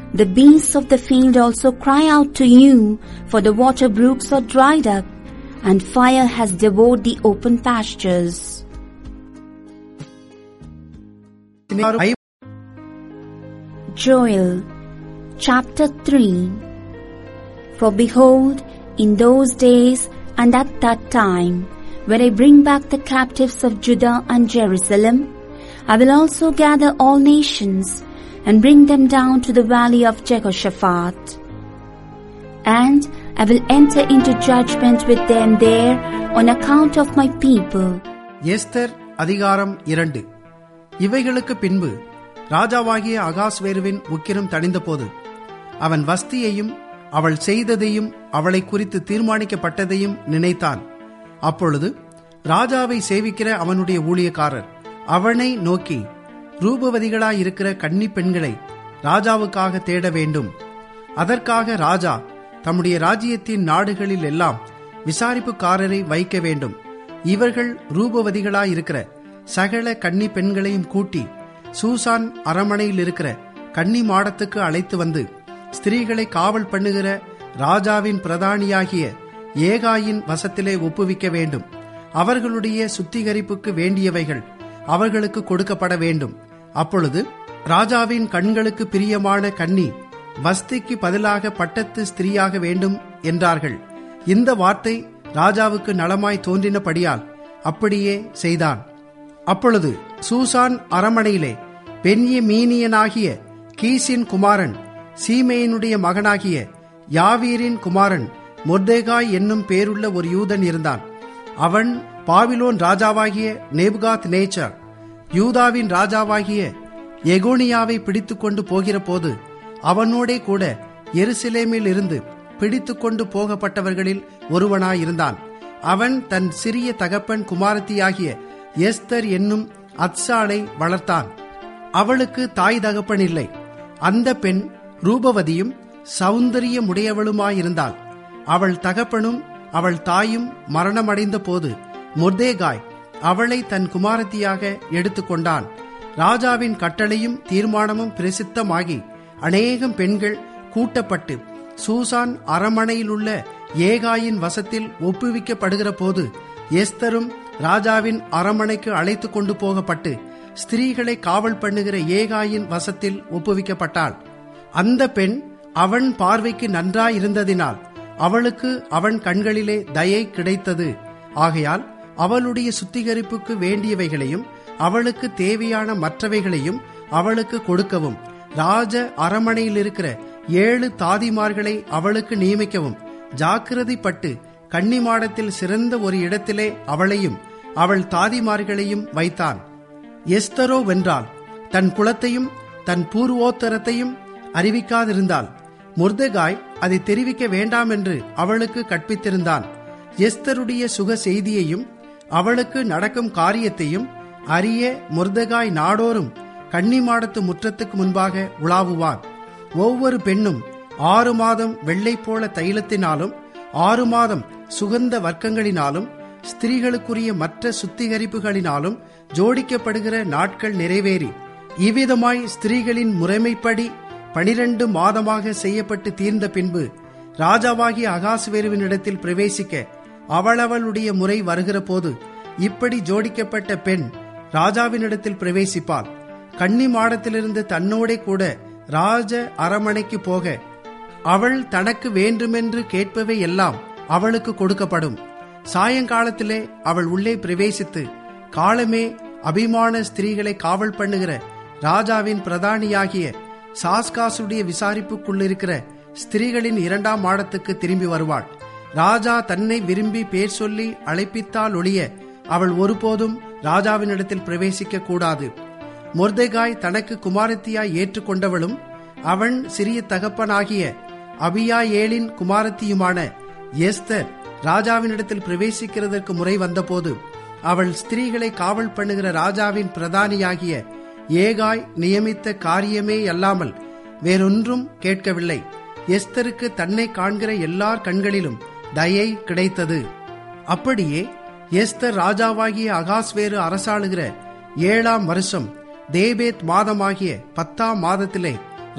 The beasts of the field also cry out to you, for the water brooks are dried up, and fire has devoured the open pastures. ஐ- Joel chapter 3 For behold, in those days and at that time, when I bring back the captives of Judah and Jerusalem, I will also gather all nations and bring them down to the valley of Jehoshaphat. And I will enter into judgment with them there on account of my people. Esther அதிகாரம் இரண்டு இவைகளுக்கு பின்பு ராஜாவாகிய அகாஸ்வேருவின் உக்கிரம் தணிந்தபோது அவன் வஸ்தியையும் அவள் செய்ததையும் அவளை குறித்து தீர்மானிக்கப்பட்டதையும் நினைத்தான் அப்பொழுது ராஜாவை சேவிக்கிற அவனுடைய ஊழியக்காரர் அவனை நோக்கி ரூபவதிகளாயிருக்கிற கன்னி பெண்களை ராஜாவுக்காக தேட வேண்டும் அதற்காக ராஜா தம்முடைய ராஜ்யத்தின் நாடுகளில் எல்லாம் விசாரிப்புக்காரரை வைக்க வேண்டும் இவர்கள் ரூபவதிகளாயிருக்கிற சகல கன்னி பெண்களையும் கூட்டி சூசான் அரமனையில் இருக்கிற கன்னி மாடத்துக்கு அழைத்து வந்து ஸ்திரீகளை காவல் பண்ணுகிற ராஜாவின் பிரதானியாகிய ஏகாயின் வசத்திலே ஒப்புவிக்க வேண்டும் அவர்களுடைய சுத்திகரிப்புக்கு வேண்டியவைகள் அவர்களுக்கு கொடுக்கப்பட வேண்டும் அப்பொழுது ராஜாவின் கண்களுக்கு பிரியமான கன்னி வஸ்திக்கு பதிலாக பட்டத்து ஸ்திரீயாக வேண்டும் என்றார்கள் இந்த வார்த்தை ராஜாவுக்கு நலமாய் தோன்றினபடியால் அப்படியே செய்தான் அப்பொழுது சூசான் அரமனையிலே பெண்ய மீனியனாகிய கீசின் குமாரன் சீமேயினுடைய மகனாகிய யாவீரின் குமாரன் மொர்தேகாய் என்னும் பேருள்ள ஒரு யூதன் இருந்தான் அவன் பாபிலோன் ராஜாவாகிய நேபுகாத் நேச்சர் யூதாவின் ராஜாவாகிய எகோனியாவை பிடித்துக்கொண்டு போகிற போது அவனோடே கூட எருசலேமில் இருந்து பிடித்துக்கொண்டு போகப்பட்டவர்களில் ஒருவனாயிருந்தான் அவன் தன் சிறிய தகப்பன் குமாரத்தியாகிய எஸ்தர் என்னும் அத்சாளை வளர்த்தான் அவளுக்கு தாய் தகப்பன் இல்லை அந்த பெண் ரூபவதியும் சௌந்தரியமுடையவளுமாயிருந்தாள் அவள் தகப்பனும் அவள் தாயும் மரணமடைந்த போது மொர்தேகாய் அவளை தன் குமாரத்தியாக எடுத்துக்கொண்டான் ராஜாவின் கட்டளையும் தீர்மானமும் பிரசித்தமாகி அநேகம் பெண்கள் கூட்டப்பட்டு சூசான் அரமனையிலுள்ள ஏகாயின் வசத்தில் ஒப்புவிக்கப்படுகிற போது எஸ்தரும் ராஜாவின் அரமனைக்கு அழைத்து கொண்டு போகப்பட்டு ஸ்திரீகளை காவல் பண்ணுகிற ஏகாயின் வசத்தில் ஒப்புவிக்கப்பட்டாள் அந்த பெண் அவன் பார்வைக்கு நன்றாயிருந்ததினால் அவளுக்கு அவன் கண்களிலே தயை கிடைத்தது ஆகையால் அவளுடைய சுத்திகரிப்புக்கு வேண்டியவைகளையும் அவளுக்கு தேவையான மற்றவைகளையும் அவளுக்கு கொடுக்கவும் ராஜ அரமனையில் இருக்கிற ஏழு தாதிமார்களை அவளுக்கு நியமிக்கவும் ஜாக்கிரதைப்பட்டு கன்னிமாடத்தில் சிறந்த ஒரு இடத்திலே அவளையும் அவள் தாதிமார்களையும் வைத்தான் எஸ்தரோ வென்றால் தன் குலத்தையும் தன் பூர்வோத்தரத்தையும் அறிவிக்காதிருந்தாள் முர்தகாய் அதை தெரிவிக்க வேண்டாம் என்று அவளுக்கு கற்பித்திருந்தான் எஸ்தருடைய சுக செய்தியையும் அவளுக்கு நடக்கும் காரியத்தையும் அறிய முர்தகாய் நாடோறும் கன்னிமாடத்து முற்றத்துக்கு முன்பாக உலாவுவான் ஒவ்வொரு பெண்ணும் ஆறு மாதம் வெள்ளை போல தைலத்தினாலும் ஆறு மாதம் சுகந்த வர்க்கங்களினாலும் ஸ்திரீகளுக்குரிய மற்ற சுத்திகரிப்புகளினாலும் ஜோடிக்கப்படுகிற நாட்கள் நிறைவேறி இவ்விதமாய் ஸ்திரீகளின் முறைமைப்படி பனிரெண்டு மாதமாக செய்யப்பட்டு தீர்ந்த பின்பு ராஜாவாகிய அகாசுவேருவினிடத்தில் பிரவேசிக்க அவளவளுடைய முறை வருகிற போது இப்படி ஜோடிக்கப்பட்ட பெண் ராஜாவினிடத்தில் பிரவேசிப்பாள் கன்னி மாடத்திலிருந்து தன்னோடே கூட ராஜ அரமனைக்கு போக அவள் தனக்கு வேண்டுமென்று கேட்பவை எல்லாம் அவளுக்கு கொடுக்கப்படும் சாயங்காலத்திலே அவள் உள்ளே பிரவேசித்து காலமே அபிமான ஸ்திரீகளை காவல் பண்ணுகிற ராஜாவின் பிரதானியாகிய சாஸ்காசுடைய விசாரிப்புக்குள்ளிருக்கிற ஸ்திரீகளின் இரண்டாம் மாடத்துக்கு திரும்பி வருவாள் ராஜா தன்னை விரும்பி பேர் சொல்லி அழைப்பித்தால் ஒழிய அவள் ஒருபோதும் ராஜாவினிடத்தில் பிரவேசிக்க கூடாது மொர்தெகாய் தனக்கு குமாரத்தியாய் ஏற்றுக்கொண்டவளும் அவன் சிறிய தகப்பனாகிய அபியாயேலின் குமாரத்தியுமான எஸ்தர் ராஜாவினிடத்தில் பிரவேசிக்கிறதற்கு முறை வந்தபோது அவள் ஸ்திரீகளை காவல் பண்ணுகிற ராஜாவின் பிரதானியாகிய ஏகாய் நியமித்த காரியமே அல்லாமல் வேறொன்றும் கேட்கவில்லை எஸ்தருக்கு தன்னை காண்கிற எல்லார் கண்களிலும் தயை கிடைத்தது அப்படியே எஸ்தர் ராஜாவாகிய அகாஸ்வேரு அரசாளுகிற ஏழாம் வருஷம் தேபேத் மாதமாகிய பத்தாம் மாதத்திலே